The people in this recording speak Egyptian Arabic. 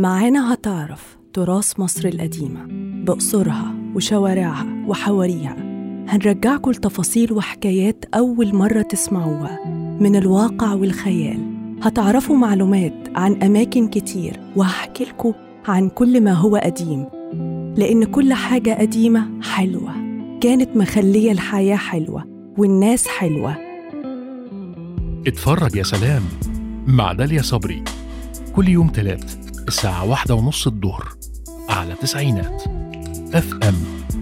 معانا هتعرف تراث مصر القديمة بقصرها وشوارعها وحواريها هنرجعكم لتفاصيل وحكايات أول مرة تسمعوها من الواقع والخيال هتعرفوا معلومات عن أماكن كتير وهحكي لكم عن كل ما هو قديم لأن كل حاجة قديمة حلوة كانت مخلية الحياة حلوة والناس حلوة اتفرج يا سلام مع داليا صبري كل يوم تلات الساعة واحدة ونص الظهر على تسعينات اف ام